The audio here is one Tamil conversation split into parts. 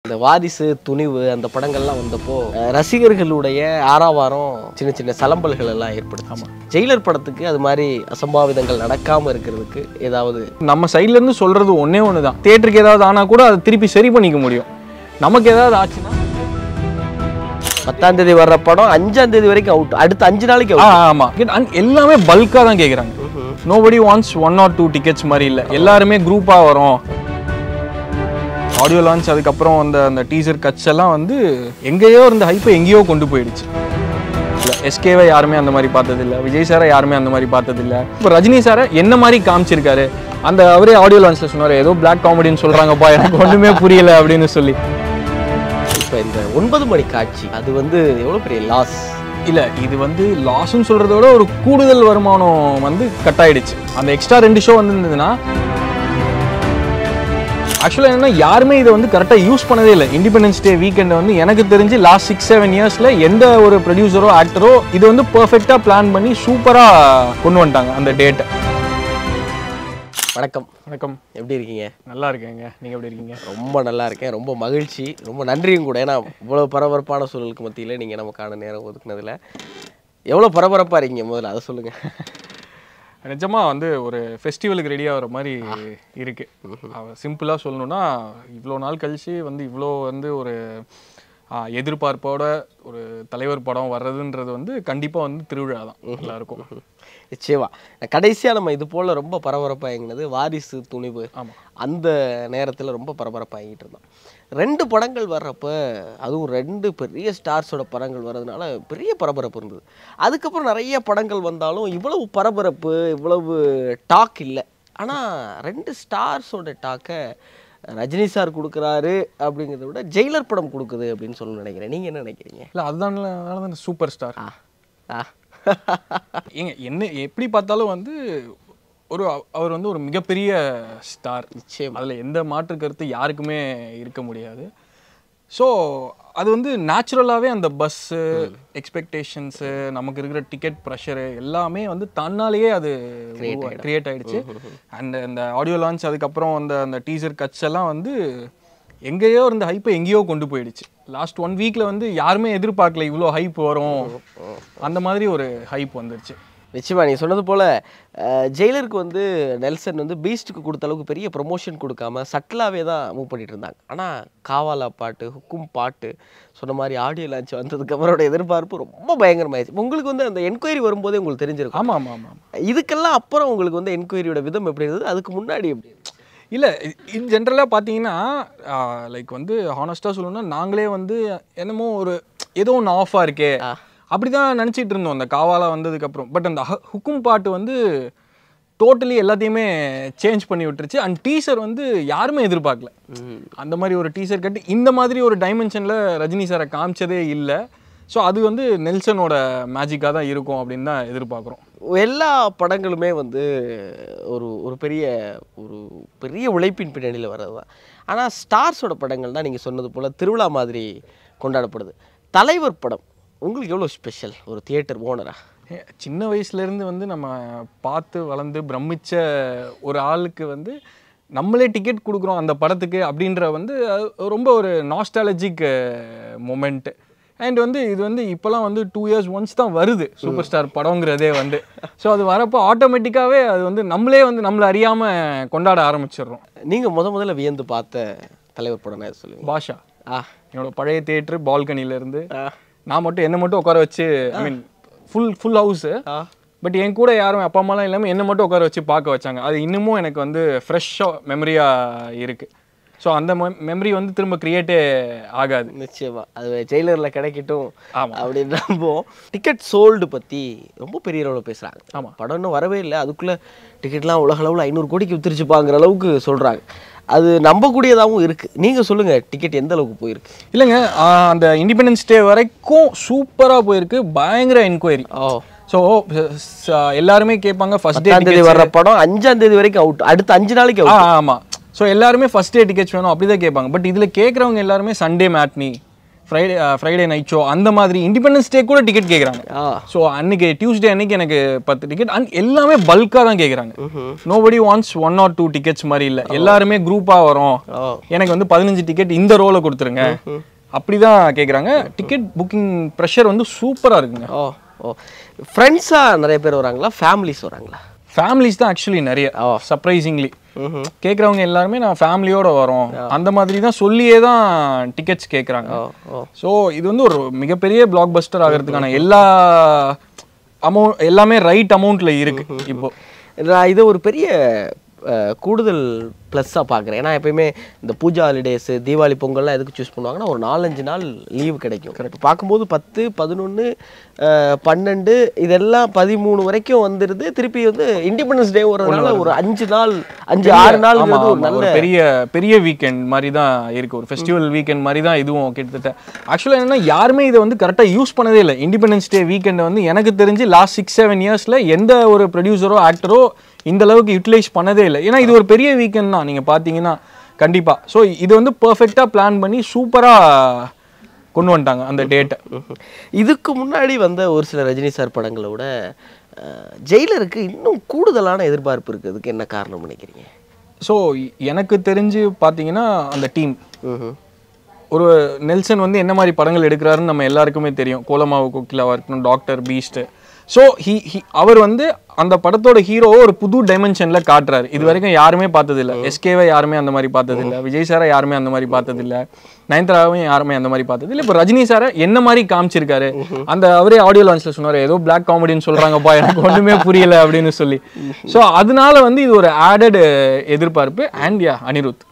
இந்த வாரிசு துணிவு அந்த படங்கள்லாம் வந்தப்போ அஹ், ரசிகர்களுடைய ஆறாவாரம் சின்ன சின்ன சலம்பல்கள் எல்லாம் ஏற்படுத்து ஜெயிலர் படத்துக்கு அது மாதிரி அசம்பாவிதங்கள் நடக்காம இருக்கிறதுக்கு ஏதாவது நம்ம சைட்ல இருந்து சொல்றது ஒண்ணே ஒன்று தான் தேட்டருக்கு ஏதாவது ஆனா கூட அதை திருப்பி சரி பண்ணிக்க முடியும் நமக்கு ஏதாவது ஆச்சுன்னா பத்தாம் தேதி வர்ற படம் அஞ்சாம் தேதி வரைக்கும் அவுட் அடுத்த அஞ்சு நாளைக்கு ஆ அவுட் ஆமா And எல்லாமே பல்கா தான் கேக்குறாங்க nobody wants one or two tickets மாதிரி இல்லை எல்லாருமே குரூப்பா வரும் ஆடியோ லான்ச் அதுக்கப்புறம் அந்த அந்த டீசர் கட்ஸ் எல்லாம் வந்து எங்கேயோ இருந்த ஹைப்பை எங்கேயோ கொண்டு போயிடுச்சு இல்லை எஸ்கேவை யாருமே அந்த மாதிரி பார்த்ததில்ல விஜய் சாரை யாருமே அந்த மாதிரி பார்த்ததில்ல இப்போ ரஜினி சாரை என்ன மாதிரி காமிச்சிருக்காரு அந்த அவரே ஆடியோ லான்ச்சில் சொன்னார் ஏதோ பிளாக் காமெடின்னு சொல்கிறாங்கப்பா எனக்கு ஒன்றுமே புரியல அப்படின்னு சொல்லி இப்போ இந்த ஒன்பது மணி காட்சி அது வந்து எவ்வளோ பெரிய லாஸ் இல்லை இது வந்து லாஸ்ன்னு சொல்கிறத விட ஒரு கூடுதல் வருமானம் வந்து கட் ஆயிடுச்சு அந்த எக்ஸ்ட்ரா ரெண்டு ஷோ வந்திருந்ததுன்னா ஆக்சுவலாக என்னன்னா யாருமே இதை வந்து கரெக்டாக யூஸ் பண்ணதே இல்லை இண்டிபெண்டன்ஸ் டே வீக்கெண்டை வந்து எனக்கு தெரிஞ்சு லாஸ்ட் சிக்ஸ் செவன் இயர்ஸில் எந்த ஒரு ப்ரொடியூசரோ ஆக்டரோ இது வந்து பர்ஃபெக்டாக பிளான் பண்ணி சூப்பராக கொண்டு வந்துட்டாங்க அந்த டேட்டை வணக்கம் வணக்கம் எப்படி இருக்கீங்க நல்லா இருக்கேங்க நீங்கள் எப்படி இருக்கீங்க ரொம்ப நல்லா இருக்கேன் ரொம்ப மகிழ்ச்சி ரொம்ப நன்றியும் கூட ஏன்னா இவ்வளோ பரபரப்பான சூழலுக்கு மத்தியில் நீங்கள் நமக்கான நேரம் ஒதுக்குனதில் எவ்வளோ பரபரப்பாக இருக்கீங்க முதல்ல அதை சொல்லுங்கள் நிஜமா வந்து ஒரு ஃபெஸ்டிவலுக்கு ரெடி ஆகிற மாதிரி இருக்கு சிம்பிளாக சொல்லணும்னா இவ்வளோ நாள் கழிச்சு வந்து இவ்வளோ வந்து ஒரு ஆ, எதிர்பார்ப்போட ஒரு தலைவர் படம் வர்றதுன்றது வந்து கண்டிப்பாக வந்து திருவிழா தான் எல்லாருக்கும் நிச்சயமா கடைசியாக நம்ம இது போல் ரொம்ப பரபரப்பாக இயங்கினது வாரிசு துணிவு ஆமா. அந்த நேரத்தில் ரொம்ப பரபரப்பாக இயங்கிட்டு இருந்தோம் ரெண்டு படங்கள் வர்றப்ப அதுவும் ரெண்டு பெரிய ஸ்டார்ஸோட படங்கள் வர்றதுனால பெரிய பரபரப்பு இருந்தது அதுக்கப்புறம் நிறைய படங்கள் வந்தாலும் இவ்வளவு பரபரப்பு இவ்வளவு டாக் இல்லை ஆனால் ரெண்டு ஸ்டார்ஸோட டாக்கை ரஜினி சார் கொடுக்குறாரு அப்படிங்கிறத விட ஜெயிலர் படம் கொடுக்குது அப்படின்னு சொல்லணும்னு நினைக்கிறேன் நீங்கள் என்ன நினைக்கிறீங்க இல்லை அதுதான் தான் சூப்பர் ஸ்டார் ஆ ஆ ஏங்க என்ன எப்படி பார்த்தாலும் வந்து ஒரு அவ- அவர் வந்து ஒரு மிகப்பெரிய ஸ்டார் நிச்சயம் அதில் எந்த மாற்று கருத்து யாருக்குமே இருக்க முடியாது ஸோ அது வந்து நேச்சுரலாகவே அந்த பஸ்ஸு எக்ஸ்பெக்டேஷன்ஸு நமக்கு இருக்கிற டிக்கெட் ப்ரெஷரு எல்லாமே வந்து தன்னாலேயே அது கிரியேட் ஆயிடுச்சு அண்ட் அந்த ஆடியோ லான்ச் அதுக்கப்புறம் அந்த அந்த டீசர் கட்ஸ் எல்லாம் வந்து எங்கேயோ இருந்த ஹைப்பை எங்கேயோ கொண்டு போயிடுச்சு லாஸ்ட் ஒன் வீக்கில் வந்து யாருமே எதிர்பார்க்கல இவ்வளோ ஹைப் வரும் அந்த மாதிரி ஒரு ஹைப் வந்துருச்சு நிச்சயமா நீ சொன்னது போல அஹ், ஜெயிலருக்கு வந்து நெல்சன் வந்து பீஸ்ட்டுக்கு கொடுத்த அளவுக்கு பெரிய ப்ரொமோஷன் கொடுக்காம சட்டிலாவே தான் மூவ் பண்ணிட்டு இருந்தாங்க ஆனால் காவாலா பாட்டு ஹுக்கும் பாட்டு சொன்ன மாதிரி ஆடியோ லான்ச் வந்ததுக்கு அப்புறம் எதிர்பார்ப்பு ரொம்ப பயங்கரமாயிடுச்சு உங்களுக்கு வந்து அந்த என்கொயரி வரும்போதே உங்களுக்கு தெரிஞ்சிருக்கும் ஆமாம் ஆமாம் ஆமாம் இதுக்கெல்லாம் அப்புறம் உங்களுக்கு வந்து என்கொயரியோட விதம் எப்படி இருந்தது அதுக்கு முன்னாடி எப்படி இருந்துச்சு? இல்லை இன் ஜென்ரலாக பார்த்தீங்கன்னா லைக் வந்து ஹானஸ்ட்டாக சொல்லணும்னா நாங்களே வந்து என்னமோ ஒரு ஏதோ ஒன்று ஆஃபாக இருக்கே ஆ. அப்படி தான் நினச்சிட்டு இருந்தோம் அந்த காவாலா வந்ததுக்கப்புறம் பட் அந்த ஹ- ஹுக்கும் பாட்டு வந்து டோட்டலி எல்லாத்தையுமே சேஞ்ச் பண்ணி விட்டுருச்சு அண்ட் டீசர் வந்து யாருமே எதிர்பார்க்கல அந்த மாதிரி ஒரு டீசர் கட்டி இந்த மாதிரி ஒரு டைமென்ஷனில் ரஜினி சாரை காமிச்சதே இல்லை ஸோ அது வந்து நெல்சனோட மேஜிக்காக தான் இருக்கும் அப்படின்னு தான் எதிர்பார்க்குறோம் எல்லா படங்களுமே வந்து ஒரு ஒரு பெரிய ஒரு பெரிய உழைப்பின் பின்னணியில் வர்றது தான் ஆனால் ஸ்டார்ஸோட படங்கள் தான் நீங்கள் சொன்னது போல் திருவிழா மாதிரி கொண்டாடப்படுது தலைவர் படம் உங்களுக்கு எவ்வளோ ஸ்பெஷல் ஒரு தியேட்டர் ஓனரா ஏ, சின்ன வயசுலேருந்து வந்து நம்ம பார்த்து வளர்ந்து பிரமிச்ச ஒரு ஆளுக்கு வந்து நம்மளே டிக்கெட் கொடுக்குறோம் அந்த படத்துக்கு அப்படின்ற வந்து அது ரொம்ப ஒரு நாஸ்டாலஜிக் மொமெண்ட் அண்ட் வந்து இது வந்து இப்போலாம் வந்து டூ இயர்ஸ் ஒன்ஸ் தான் வருது சூப்பர் ஸ்டார் படங்கிறதே வந்து ஸோ அது வரப்போ ஆட்டோமேட்டிக்காகவே அது வந்து நம்மளே வந்து நம்மளை அறியாமல் கொண்டாட ஆரம்பிச்சிடுறோம் நீங்கள் முத முதல்ல வியந்து பார்த்த தலைவர் படம் நான் சொல்லுங்க பாஷா ஆ என்னோட பழைய தேட்டரு பால்கனிலேருந்து ஆ. நான் மட்டும் என்னை மட்டும் உட்கார வச்சு I mean full full house ஆ பட் என் கூட யாரும் அப்பா அம்மாலாம் இல்லாமல் என்னை மட்டும் உட்கார வச்சு பார்க்க வச்சாங்க அது இன்னமும் எனக்கு வந்து ஃப்ரெஷ்ஷாக மெமரியாக இருக்குது ஸோ அந்த மெமரி வந்து திரும்ப கிரியேட்டே ஆகாது நிச்சயமா அது ஜெயிலரில் கிடைக்கட்டும் ஆமா. அப்படின்னு நம்புவோம் டிக்கெட் சோல்டு பற்றி ரொம்ப பெரிய அளவில் பேசுகிறாங்க ஆமா. படம் இன்னும் வரவே இல்லை அதுக்குள்ளே டிக்கெட்லாம் உலக அளவில் ஐநூறு கோடிக்கு வித்துருச்சுப்பாங்கிற அளவுக்கு சொல்கிறாங்க அது நம்பக்கூடியதாகவும் இருக்குது நீங்கள் சொல்லுங்கள் டிக்கெட் எந்த அளவுக்கு போயிருக்கு இல்லைங்க ஆஹ் அந்த இண்டிபெண்டன்ஸ் டே வரைக்கும் சூப்பராக போயிருக்கு பயங்கர என்கொயரி ஓ ஸோ எல்லாருமே கேட்பாங்க ஃபர்ஸ்ட் டே பத்தாம் தேதி வர்ற படம் அஞ்சாம் தேதி வரைக்கும் அவுட் அடுத்த அஞ்சு நாளைக்கு ஆ அவுட் ஆமாம் ஸோ எல்லாருமே ஃபர்ஸ்ட் டே டிக்கெட்ஸ் வேணும் அப்படி தான் கேட்பாங்க பட் இதில் கேட்குறவங்க எல்லாருமே Sunday matinee Friday Friday night show அந்த மாதிரி இண்டிபெண்டன்ஸ் டே கூட டிக்கெட் கேட்குறாங்க ஆ ஸோ அன்னைக்கு டியூஸ்டே அன்னைக்கு எனக்கு பத்து டிக்கெட் அண்ட் எல்லாமே பல்காக தான் கேட்குறாங்க nobody wants one or two tickets மாதிரி இல்லை எல்லாருமே குரூப்பாக வரும் ஓ எனக்கு வந்து பதினஞ்சு டிக்கெட் இந்த ரோல கொடுத்துருங்க அப்படிதான் கேட்குறாங்க டிக்கெட் புக்கிங் ப்ரெஷர் வந்து சூப்பராக இருக்குங்க ஓ ஓ ஃப்ரெண்ட்ஸாக நிறைய பேர் வராங்களா ஃபேமிலிஸ் வராங்களா ஃபேமிலிஸ் தான் ஆக்சுவலி நிறைய சர்ப்ரைசிங்லி ம்ஹும். கேட்குறவங்க எல்லாருமே நான் ஃபேமிலியோட வரோம் அந்த மாதிரி தான் சொல்லியே தான் டிக்கெட்ஸ் கேட்குறாங்க ஓ ஓ ஸோ இது வந்து ஒரு மிகப்பெரிய பிளாக் பஸ்டர் ஆகிறதுக்கான எல்லா அமௌண்ட் எல்லாமே ரைட் அமௌண்ட்ல இருக்கு இப்போ நான் இதை ஒரு பெரிய அஹ், கூடுதல் ப்ளஸ்ஸாக பார்க்குறேன் ஏன்னா எப்பயுமே இந்த பூஜா ஹாலிடேஸு தீபாவளி பொங்கல்லாம் எதுக்கு சூஸ் பண்ணுவாங்கன்னா ஒரு நாலஞ்சு நாள் லீவு கிடைக்கும் கரெக்ட் பார்க்கும்போது பத்து பதினொன்று பன்னெண்டு இதெல்லாம் பதிமூணு வரைக்கும் வந்துடுது திருப்பி வந்து இண்டிபெண்டன்ஸ் டே வரதுனால ஒரு அஞ்சு நாள் அஞ்சு ஆறு நாள் ஆமா, ஒரு ஆமா, நல்ல ஒரு பெரிய பெரிய வீக்கெண்ட் மாதிரி தான் இருக்கு ஒரு ஃபெஸ்டிவல் வீக்கெண்ட் மாதிரி தான் இதுவும் கிட்டத்தட்ட ஆக்சுவலாக என்னன்னா யாருமே இதை வந்து கரெக்டாக யூஸ் பண்ணதே இல்லை இண்டிபெண்டன்ஸ் டே வீக்கெண்ட் வந்து எனக்கு தெரிஞ்சு லாஸ்ட் சிக்ஸ் செவன் இயர்ஸ்ல எந்த ஒரு ப்ரொடியூசரோ ஆக்டரோ இந்த அளவுக்கு யூட்டிலைஸ் பண்ணதே இல்லை ஏன்னா இது ஒரு பெரிய வீக்கெண்ட் தான் நீங்க பார்த்தீங்கன்னா கண்டிப்பா ஸோ இது வந்து பர்ஃபெக்டாக பிளான் பண்ணி சூப்பரா கொண்டு வந்துட்டாங்க அந்த டேட்டை ம்ஹும். இதுக்கு முன்னாடி வந்த ஒரு சில ரஜினி சார் படங்களை விட அஹ், ஜெயிலருக்கு இன்னும் கூடுதலான எதிர்பார்ப்பு இருக்கிறதுக்கு என்ன காரணம் நினைக்கிறீங்க ஸோ எனக்கு தெரிஞ்சு பார்த்தீங்கன்னா அந்த டீம் ம்ஹும். ஒரு நெல்சன் வந்து என்ன மாதிரி படங்கள் எடுக்கிறாருன்னு நம்ம எல்லாருக்குமே தெரியும் கோலமாவு கோகிலாவாக இருக்கணும் Doctor Beast so he he அவர் வந்து அந்த படத்தோட ஹீரோவை ஒரு புது டைமென்ஷனில் காட்டுறாரு இது வரைக்கும் யாருமே பார்த்ததில்ல எஸ்கேவை யாருமே அந்த மாதிரி பார்த்ததில்ல விஜய் சாரை யாருமே அந்த மாதிரி பார்த்ததில்ல நயன்தாராவையும் யாருமே அந்த மாதிரி பார்த்ததில்ல இப்போ ரஜினி சாரை என்ன மாதிரி காமிச்சிருக்காரு அந்த அவரே ஆடியோ லான்ச்சில் சொன்னார் ஏதோ பிளாக் காமெடின்னு சொல்கிறாங்கப்பா எனக்கு ஒன்றுமே புரியல அப்படின்னு சொல்லி ஸோ அதனால வந்து இது ஒரு ஆடட் எதிர்பார்ப்பு அண்ட் யா அனிருத்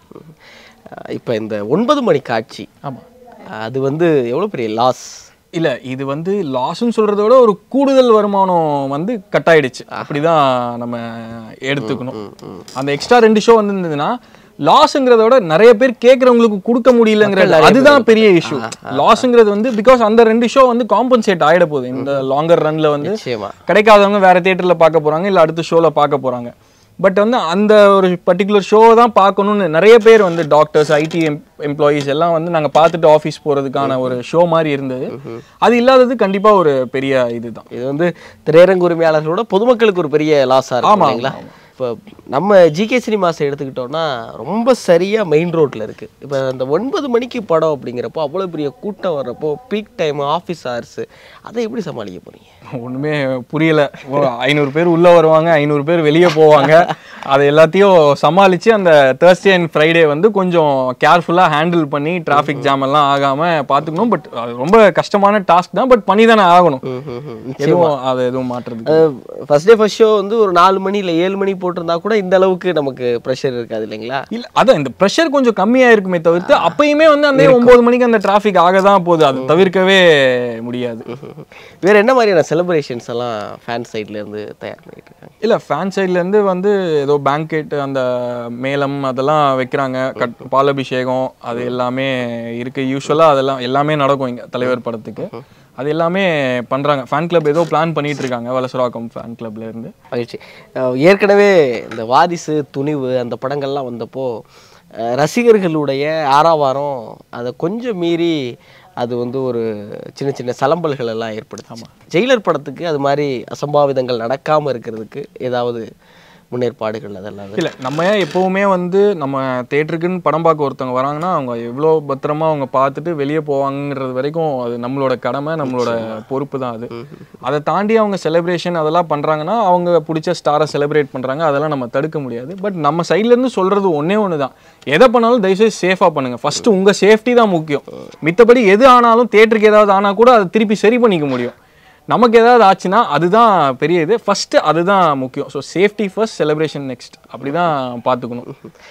அஹ், இப்ப இந்த ஒன்பது மணி காட்சி ஆமாம் அது வந்து எவ்வளவு பெரிய லாஸ் இல்ல இது வந்து லாஸ்ன்னு சொல்றத விட ஒரு கூடுதல் வருமானம் வந்து கட் ஆயிடுச்சு அப்படிதான் நம்ம எடுத்துக்கணும் அந்த எக்ஸ்ட்ரா ரெண்டு ஷோ வந்திருந்ததுன்னா லாஸ்ங்கிறத விட நிறைய பேர் கேட்கறவங்களுக்கு கொடுக்க முடியலங்கிறது அதுதான் பெரிய இஷ்யூ லாஸ்ங்கிறது வந்து பிகாஸ் அந்த ரெண்டு ஷோ வந்து காம்பன்சேட் ஆயிட போகுது இந்த லாங்கர் ரன்ல வந்து நிச்சயமா கிடைக்காதவங்க வேற தியேட்டர்ல பார்க்க போறாங்க இல்ல அடுத்த ஷோல பார்க்க போறாங்க பட் வந்து அந்த ஒரு பர்டிகுலர் ஷோ தான் பார்க்கணும்னு நிறைய பேர் வந்து டாக்டர்ஸ் ஐடி எம்ப்ளாயீஸ் எல்லாம் வந்து நாங்க பார்த்துட்டு ஆஃபீஸ் போறதுக்கான ஒரு ஷோ மாதிரி இருந்தது அது இல்லாதது கண்டிப்பா ஒரு பெரிய இதுதான் இது வந்து திரையரங்கு உரிமையாளர்களோட பொதுமக்களுக்கு ஒரு பெரிய லாஸா இருக்கும் ஆமா, இல்லைங்களா இப்போ நம்ம ஜிகே சினிமாஸ் எடுத்துக்கிட்டோம்னா ரொம்ப சரியா மெயின் ரோட்ல இருக்கு இப்போ அந்த ஒன்பது மணிக்கு படம் அப்படிங்கிறப்போ அவ்வளவு பெரிய கூட்டம் வர்றப்போ பீக் டைம் ஆஃபீஸ் ஹவர்ஸ் அதை எப்படி சமாளிக்க போறீங்க ஒண்ணுமே புரியல ஐநூறு பேர் உள்ள வருவாங்க ஐநூறு பேர் வெளியே போவாங்க அதை எல்லாத்தையும் சமாளிச்சு அந்த தேர்ஸ்டே அண்ட் ஃப்ரைடே வந்து கொஞ்சம் கேர்ஃபுல்லா ஹேண்டில் பண்ணி டிராஃபிக் ஜாம் எல்லாம் ஆகாம பாத்துக்கணும் பட் அது ரொம்ப கஷ்டமான டாஸ்க் தான் பட் பண்ணி தானே ஆகணும் எதுவும் அதை எதுவும் மாற்றுறது ஃபர்ஸ்ட் டே ஃபர்ஸ்ட் ஷோ வந்து ஒரு நாலு மணி இல்லை ஏழு மணி போட்டிருந்தா கூட இந்த அளவுக்கு நமக்கு ப்ரெஷர் இருக்காது இல்லைங்களா இல்ல அதான் இந்த ப்ரெஷர் கொஞ்சம் கம்மியா இருக்குமே தவிர்த்து அப்பயுமே வந்து அந்த ஒன்பது மணிக்கு அந்த டிராஃபிக் ஆக தான் போகுது அது தவிர்க்கவே முடியாது வேற என்ன மாதிரியான செலிப்ரேஷன்ஸ் எல்லாம் ஃபேன் சைட்ல இருந்து தயார் பண்ணிட்டு இருக்காங்க இல்ல ஃபேன் சைட்ல இருந்து வந்து ஏதோ பேங்கெட் அந்த மேளம் அதெல்லாம் வைக்கிறாங்க கட் பாலபிஷேகம் அது எல்லாமே இருக்கு யூஸ்வலா அதெல்லாம் எல்லாமே நடக்கும் இங்க தலைவர் படத்துக்கு அது எல்லாமே பண்றாங்க ஃபேன் கிளப் ஏதோ பிளான் பண்ணிட்டு இருக்காங்க வலசராக்கம் ஃபேன் கிளப்ல இருந்து மகிழ்ச்சி அஹ் ஏற்கனவே இந்த வாரிசு துணிவு அந்த படங்கள்லாம் வந்தப்போ அஹ் ரசிகர்களுடைய ஆறாவாரம் அதை கொஞ்சம் மீறி அது வந்து ஒரு சின்ன சின்ன சலம்பல்கள் எல்லாம் ஏற்படுத்தாம ஜெயிலர் படத்துக்கு அது மாதிரி அசம்பாவிதங்கள் நடக்காம இருக்கிறதுக்கு ஏதாவது முன்னேற்பாடுகள் அதெல்லாம் இல்ல நம்ம எப்பவுமே வந்து நம்ம தேட்டருக்குன்னு படம் பார்க்க ஒருத்தவங்க வராங்கன்னா அவங்க எவ்வளோ பத்திரமா அவங்க பார்த்துட்டு வெளியே போவாங்கன்றது வரைக்கும் அது நம்மளோட கடமை நம்மளோட பொறுப்பு தான் அது அதை தாண்டி அவங்க செலிப்ரேஷன் அதெல்லாம் பண்றாங்கன்னா அவங்க பிடிச்ச ஸ்டாரை செலிப்ரேட் பண்றாங்க அதெல்லாம் நம்ம தடுக்க முடியாது பட் நம்ம சைட்ல இருந்து சொல்றது ஒண்ணே ஒன்று தான் எதை பண்ணாலும் தயவுசெய்து சேஃபாக பண்ணுங்க ஃபர்ஸ்ட் உங்க சேஃப்டி தான் முக்கியம் மித்தபடி எது ஆனாலும் தேட்டருக்கு ஏதாவது ஆனா கூட அதை திருப்பி சரி பண்ணிக்க முடியும் நமக்கு ஏதாவது ஆச்சுன்னா அதுதான் பெரிய இது ஃபர்ஸ்ட் அதுதான் முக்கியம் so safety first celebration next அப்படி தான் பார்த்துக்கணும்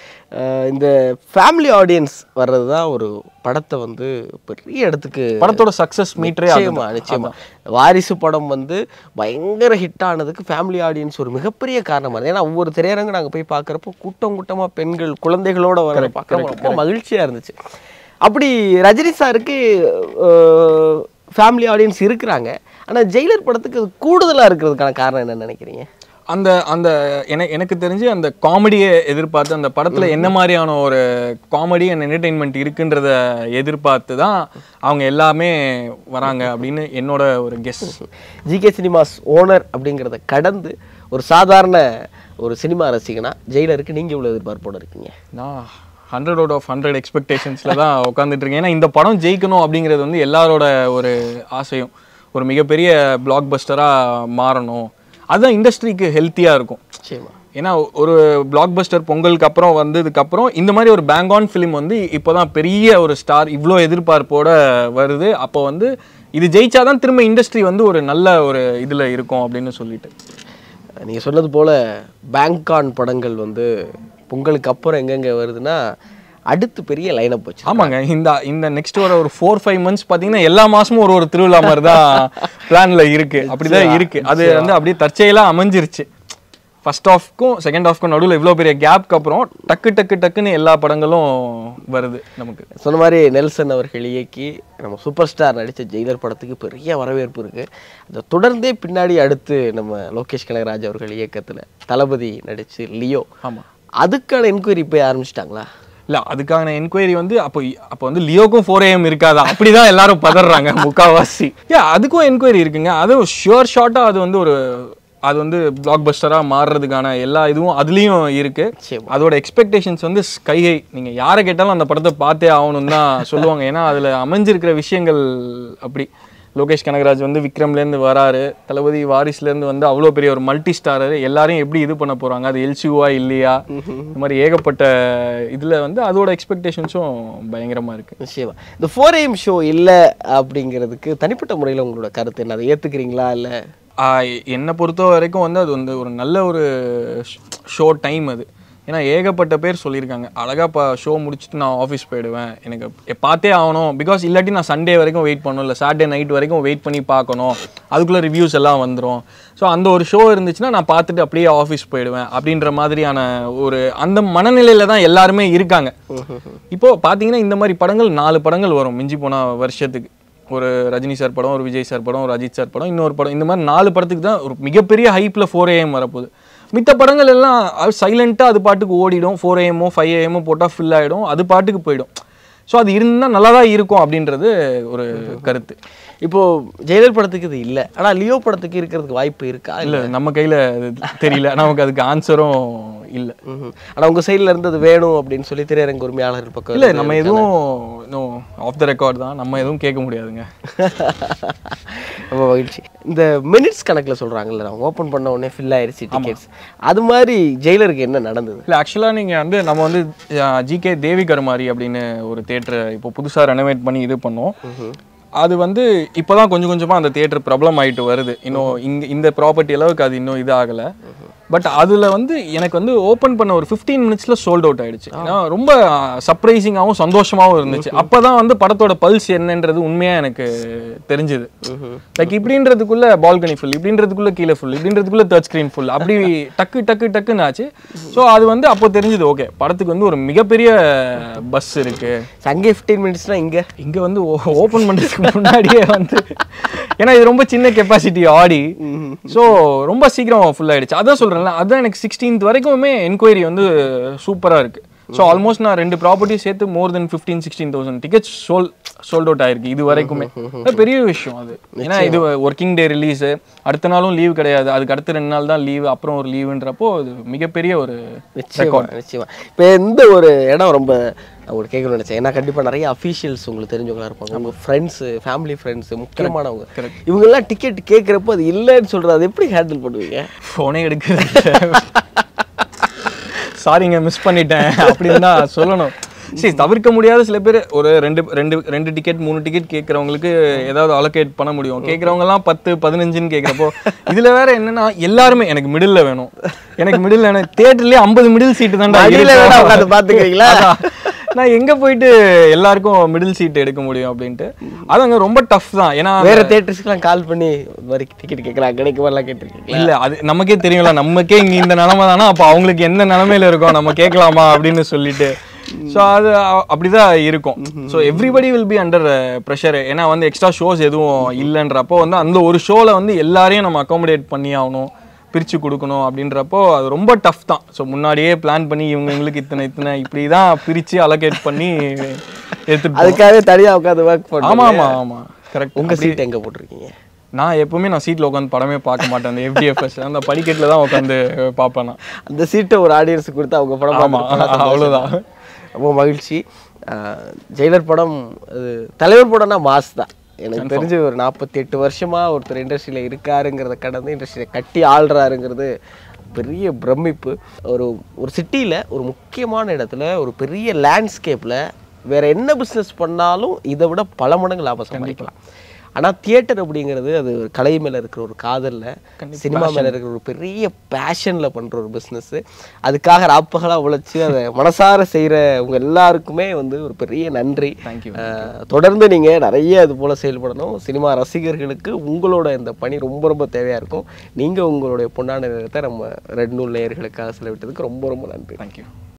அஹ் இந்த ஃபேமிலி ஆடியன்ஸ் வர்றது தான் ஒரு படத்தை வந்து பெரிய இடத்துக்கு படத்தோட சக்ஸஸ் மீட்டரே நிச்சயமா நிச்சயமா வாரிசு படம் வந்து பயங்கர ஹிட் ஆனதுக்கு ஃபேமிலி ஆடியன்ஸ் ஒரு மிகப்பெரிய காரணமா இருந்தது ஏன்னா ஒவ்வொரு திரையரங்கு நாங்க போய் பார்க்குறப்போ கூட்டம் கூட்டமா பெண்கள் குழந்தைகளோட வர பார்க்குறப்போ ரொம்ப மகிழ்ச்சியா இருந்துச்சு அப்படி ரஜினி சாருக்கு ஃபேமிலி ஆடியன்ஸ் இருக்கிறாங்க ஆனா ஜெயிலர் படத்துக்கு அது கூடுதலா இருக்கிறதுக்கான காரணம் என்ன நினைக்கிறீங்க அந்த அந்த எனக்கு எனக்கு தெரிஞ்சு அந்த காமெடியை எதிர்பார்த்து அந்த படத்துல என்ன மாதிரியான ஒரு காமெடி அண்ட் என்டர்டெயின்மெண்ட் இருக்குன்றத எதிர்பார்த்து தான் அவங்க எல்லாமே வராங்க அப்படின்னு என்னோட ஒரு கெஸ் ஜிகே சினிமாஸ் ஓனர் அப்படிங்கிறத கடந்து ஒரு சாதாரண ஒரு சினிமா ரசிகனா ஜெயிலருக்கு நீங்க இவ்வளவு எதிர்பார்ப்போட இருக்கீங்க நான் ஹண்ட்ரட் அவுட் ஆஃப் ஹண்ட்ரட் எக்ஸ்பெக்டேஷன்ஸில் தான் உட்காந்துட்டு இருக்கேன் ஏன்னா இந்த படம் ஜெயிக்கணும் அப்படிங்கிறது வந்து எல்லாரோட ஒரு ஆசையும் ஒரு மிகப்பெரிய பிளாக் பஸ்டராக மாறணும் அதுதான் இண்டஸ்ட்ரிக்கு ஹெல்த்தியாக இருக்கும் நிச்சயமா ஏன்னா ஒரு பிளாக் பஸ்டர் பொங்கலுக்கு அப்புறம் வந்ததுக்கு அப்புறம் இந்த மாதிரி ஒரு பேங் ஆன் ஃபிலிம் வந்து இப்போதான் பெரிய ஒரு ஸ்டார் இவ்வளோ எதிர்பார்ப்போட வருது அப்போ வந்து இது ஜெயிச்சாதான் திரும்ப இண்டஸ்ட்ரி வந்து ஒரு நல்ல ஒரு இதில் இருக்கும் அப்படின்னு சொல்லிட்டு நீங்க சொன்னது போல பேங்கான் படங்கள் வந்து பொங்கலுக்கு அப்புறம் எங்கெங்க வருதுன்னா அடுத்து பெரிய லைனப் வச்சு ஆமாங்க இந்த இந்த நெக்ஸ்ட் வர ஒரு ஃபோர் ஃபைவ் மந்த்ஸ் பார்த்தீங்கன்னா எல்லா மாசமும் ஒரு ஒரு திருவிழா மாதிரி தான் பிளான்ல இருக்கு அப்படிதான் இருக்கு அது வந்து அப்படியே தற்செயலாக அமைஞ்சிருச்சு ஃபர்ஸ்ட் ஹாஃப்க்கும் செகண்ட் ஹாஃப்க்கும் நடுவில் இவ்வளோ பெரிய கேப்க்கு அப்புறம் டக்கு டக்கு டக்குன்னு எல்லா படங்களும் வருது நமக்கு சொன்ன மாதிரி நெல்சன் அவர்கள் இயக்கி நம்ம சூப்பர் ஸ்டார் நடித்த ஜெயிலர் படத்துக்கு பெரிய வரவேற்பு இருக்கு அதை தொடர்ந்தே பின்னாடி அடுத்து நம்ம லோகேஷ் கனகராஜ் அவர்கள் இயக்கத்துல தளபதி நடிச்சு லியோ ஆமா அதுக்கான என்கொயரி போய் ஆரம்பிச்சிட்டாங்களா இல்ல அதுக்கான என்கொயரி வந்து அப்போ அப்போ வந்து லியோக்கும் ஃபோர் ஏஎம் இருக்காதா அப்படிதான் எல்லாரும் பதறாங்க முக்காவாசி ஏ அதுக்கும் என்கொயரி இருக்குங்க அதுவும் ஷுவர் ஷார்ட்டா அது வந்து ஒரு அது வந்து பிளாக் பஸ்டரா மாறுறதுக்கான எல்லா இதுவும் அதுலயும் இருக்கு நிச்சயமா. அதோட எக்ஸ்பெக்டேஷன்ஸ் வந்து ஸ்கை ஹை நீங்க யாரை கேட்டாலும் அந்த படத்தை பார்த்தே ஆகணும்னு தான் சொல்லுவாங்க ஏன்னா அதுல அமைஞ்சிருக்கிற விஷயங்கள் அப்படி லோகேஷ் கனகராஜ் வந்து விக்ரம்லேருந்து வராரு தளபதி வாரிசுலேருந்து வந்து அவ்வளோ பெரிய ஒரு மல்டி ஸ்டாரர் எல்லாரையும் எப்படி இது பண்ண போறாங்க அது எல்சியூவா இல்லையா இந்த மாதிரி ஏகப்பட்ட இதுல வந்து அதோட எக்ஸ்பெக்டேஷன்ஸும் பயங்கரமா இருக்கு நிச்சயமா இந்த ஃபோர் ஏஎம் ஷோ இல்லை அப்படிங்கிறதுக்கு தனிப்பட்ட முறையில் உங்களோட கருத்து என்ன அதை ஏற்றுக்கிறீங்களா இல்லை ஆஹ் என்னை பொறுத்த வரைக்கும் வந்து அது வந்து ஒரு நல்ல ஒரு ஷோ டைம் அது ஏன்னா ஏகப்பட்ட பேர் சொல்லியிருக்காங்க அழகா இப்போ ஷோ முடிச்சுட்டு நான் ஆஃபீஸ் போயிடுவேன் எனக்கு எ- பார்த்தே ஆகணும் பிகாஸ் இல்லாட்டி நான் சண்டே வரைக்கும் வெயிட் பண்ணணும் இல்லை சாட்டர்டே நைட் வரைக்கும் வெயிட் பண்ணி பார்க்கணும் அதுக்குள்ளே ரிவ்யூஸ் எல்லாம் வந்துடும் ஸோ அந்த ஒரு ஷோ இருந்துச்சுன்னா நான் பார்த்துட்டு அப்படியே ஆஃபீஸ் போயிடுவேன் அப்படின்ற மாதிரியான ஒரு அந்த மனநிலையில தான் எல்லாருமே இருக்காங்க இப்போ பார்த்தீங்கன்னா இந்த மாதிரி படங்கள் நாலு படங்கள் வரும் மிஞ்சி போன வருஷத்துக்கு ஒரு ரஜினி சார் படம் ஒரு விஜய் சார் படம் ஒரு அஜித் சார் படம் இன்னொரு படம் இந்த மாதிரி நாலு படத்துக்கு தான் ஒரு மிகப்பெரிய ஹைப்பில் ஃபோர் ஏஎம் வரப்போகுது மித்த படங்கள் எல்லாம் சைலண்ட்டாக அது பாட்டுக்கு ஓடிடும் ஃபோர் ஏஎம்மோ ஃபைவ் ஏஎம்மோ போட்டால் ஃபில் ஆகிடும் அது பாட்டுக்கு போயிடும் ஸோ அது இருந்தால் நல்லா தான் இருக்கும் அப்படின்றது ஒரு கருத்து இப்போ ஜெயலலிதா படத்துக்கு இது இல்லை ஆனா லியோ படத்துக்கு இருக்கிறதுக்கு வாய்ப்பு இருக்கா இல்லை நம்ம கையில் தெரியல நமக்கு அதுக்கு ஆன்சரும் இல்லை ம்ஹும். ஆனா உங்க சைடுல இருந்து அது வேணும் அப்படின்னு சொல்லி திரையரங்கு உரிமையாளர்கள் பக்கம் இல்லை இருந்து நம்ம எதுவும் இன்னும் ஆஃப் த ரெக்கார்ட் தான் நம்ம எதுவும் கேட்க முடியாதுங்க ரொம்ப மகிழ்ச்சி இந்த மினிட்ஸ் கணக்குல சொல்றாங்கல்ல ஓபன் பண்ண உடனே ஃபில் ஆயிருச்சு டிக்கெட்ஸ் அது மாதிரி ஜெயிலருக்கு என்ன நடந்தது இல்லை ஆக்சுவலாக நீங்கள் வந்து நம்ம வந்து ஜிகே தேவி கருமாரி அப்படின்னு ஒரு தேட்டரை இப்போ புதுசாக ரெனோவேட் பண்ணி இது பண்ணோம் அது வந்து இப்போதான் கொஞ்சம் கொஞ்சமாக அந்த தேட்டர் பிரபலம் ஆயிட்டு வருது இன்னும் இங்க இந்த ப்ராப்பர்ட்டி அளவுக்கு அது இன்னும் இது ஆகலை பட் அதில் வந்து எனக்கு வந்து ஓப்பன் பண்ண ஒரு ஃபிஃப்டீன் மினிட்ஸில் சோல்ட் அவுட் ஆயிடுச்சு ஏன்னா ரொம்ப சர்ப்ரைசிங்காகவும் சந்தோஷமாகவும் இருந்துச்சு அப்போ தான் வந்து படத்தோட பல்ஸ் என்னன்றது உண்மையாக எனக்கு தெரிஞ்சுது லைக் இப்படின்றதுக்குள்ள பால்கனி ஃபுல் இப்படின்றதுக்குள்ள கீழே ஃபுல் இப்படின்றதுக்குள்ள தேர்ட் ஸ்க்ரீன் ஃபுல் அப்படி டக்கு டக்கு டக்குன்னு ஆச்சு ஸோ அது வந்து அப்போ தெரிஞ்சுது ஓகே படத்துக்கு வந்து ஒரு மிகப்பெரிய பஸ் இருக்கு அங்கே ஃபிஃப்டீன் மினிட்ஸ்னா இங்க இங்க வந்து ஓப்பன் பண்றதுக்கு முன்னாடியே வந்து ஏன்னா இது ரொம்ப சின்ன கெப்பாசிட்டி ஆடி ஸோ ரொம்ப சீக்கிரம் ஃபுல் ஆயிடுச்சு அதான் சொல்றேன்ல அதான் எனக்கு சிக்ஸ்டீன்த் வரைக்குமே என்கொயரி வந்து சூப்பரா இருக்கு ஸோ ஆல்மோஸ்ட் நான் ரெண்டு ப்ராப்பர்ட்டி சேர்த்து more then fifteen sixteen thousand tickets sold sold out ஆயிருக்கு இது வரைக்குமே அது பெரிய விஷயம் அது ஏன்னா இது ஒர்க்கிங் டே ரிலீஸ் அடுத்த நாளும் லீவ் கிடையாது அதுக்கு அடுத்த ரெண்டு நாள் தான் லீவ் அப்புறம் ஒரு லீவுன்றப்போ அது மிகப்பெரிய ஒரு நிச்சயமா நிச்சயமா இப்போ எந்த ஒரு இடம் ரொம்ப நான் உங்களுக்கு கேட்கணும்னு நினைச்சேன் ஏன்னா கண்டிப்பா நிறைய அஃபீஷியல்ஸ் உங்களுக்கு தெரிஞ்சவங்களா இருப்பாங்க உங்க ஃப்ரெண்ட்ஸ் ஃபேமிலி ஃப்ரெண்ட்ஸ் முக்கியமானவங்க இவங்கெல்லாம் டிக்கெட் கேட்குறப்போ அது இல்லைன்னு சொல்றது அது எப்படி ஹேண்டில் பண்ணுவீங்க ஃபோனே எடுக்கிறது சாரிங்க மிஸ் பண்ணிட்டேன் அப்படின்னு தான் சொல்லணும் சரி தவிர்க்க முடியாத சில பேர் ஒரு ரெண்டு ரெண்டு ரெண்டு டிக்கெட் மூணு டிக்கெட் கேட்குறவங்களுக்கு ஏதாவது அலோகேட் பண்ண முடியும் கேட்குறவங்க எல்லாம் பத்து பதினஞ்சுன்னு கேட்குறப்போ இதுல வேற என்னன்னா எல்லாருமே எனக்கு மிடில் வேணும் எனக்கு மிடில் வேணும் தேட்டர்லயே ஐம்பது மிடில் சீட்டு தான்டா மடியில இருக்கும். வேணா உட்காந்து பாத்துக்கிறீங்களா அதான். நான் எங்க போயிட்டு எல்லாருக்கும் மிடில் சீட் எடுக்க முடியும் அப்படின்ட்டு அது அங்க ரொம்ப டஃப் தான் ஏன்னா வேற தேட்டர்ஸ்க்குலாம் கால் பண்ணி இந்த மாதிரி டிக்கெட் கேட்கலாம் கிடைக்குமாலாம் கேட்டிருக்கீங்களா இல்ல அது நமக்கே தெரியும்ல நமக்கே இங்க இந்த நிலைமை தானா அப்ப அவங்களுக்கு எந்த நிலைமையில இருக்கும் நம்ம கேட்கலாமா அப்படின்னு சொல்லிட்டு ஸோ அது அ- அப்படிதான் இருக்கும் so everybody will be under pressure ஏன்னா வந்து எக்ஸ்ட்ரா ஷோஸ் எதுவும் இல்லைன்றப்போ வந்து அந்த ஒரு ஷோல வந்து எல்லாரையும் நம்ம அகாமடேட் பண்ணி ஆகணும் பிரித்து கொடுக்கணும் அப்படின்றப்போ அது ரொம்ப டஃப் தான் ஸோ முன்னாடியே பிளான் பண்ணி இவங்க எங்களுக்கு இத்தனை இத்தனை இப்படி தான் பிரித்து அலோகேட் பண்ணி எடுத்துட்டு அதுக்காகவே தனியா உட்காந்து ஒர்க் ஆமா பண்ணுவோம் ஆமா ஆமா கரெக்ட் உங்க சீட் எங்க போட்டிருக்கீங்க நான் எப்பவுமே நான் சீட்ல உட்காந்து படமே பார்க்க மாட்டேன் அந்த எஃப்டிஎஃப்எஸ் அந்த படிக்கட்டில் தான் உட்காந்து பார்ப்பேன் நான் அந்த சீட்டை ஒரு ஆடியன்ஸ் கொடுத்து அவங்க படம் ஆமா பார்த்துட்டு அவ்வளோதான் ரொம்ப மகிழ்ச்சி ஆஹ் ஜெயிலர் படம் அது தலைவர் படம்னா மாஸ் தான் எனக்கு தெரிஞ்சு ஒரு நாற்பத்தி எட்டு வருஷமா ஒருத்தர் இண்டஸ்ட்ரியில் இருக்காருங்கிறத கடந்து இண்டஸ்ட்ரியை கட்டி ஆள்றாருங்கிறது பெரிய பிரமிப்பு ஒரு ஒரு சிட்டியில் ஒரு முக்கியமான இடத்துல ஒரு பெரிய லேண்ட்ஸ்கேப்பில் வேற என்ன பிஸ்னஸ் பண்ணாலும் இதை விட பல மடங்கு லாபம் சம்பாதிக்கலாம் ஆனா தியேட்டர் அப்படிங்கிறது அது ஒரு கலை மேல இருக்கிற ஒரு காதல்ல சினிமா மேல இருக்கிற ஒரு பெரிய பேஷன்ல பண்ற ஒரு பிஸ்னஸ் அதுக்காக ராப்பகலா உழைச்சு அதை மனசார செய்யற உங்க எல்லாருக்குமே வந்து ஒரு பெரிய நன்றி தேங்க்யூ அஹ், தொடர்ந்து நீங்க நிறைய இது போல செயல்படணும் சினிமா ரசிகர்களுக்கு உங்களோட இந்த பணி ரொம்ப ரொம்ப தேவையா இருக்கும் நீங்க உங்களுடைய பொன்னான நேரத்தை நம்ம ரெட் நூல் நேயர்களுக்காக செலவிட்டதுக்கு ரொம்ப ரொம்ப நன்றி தேங்க்யூ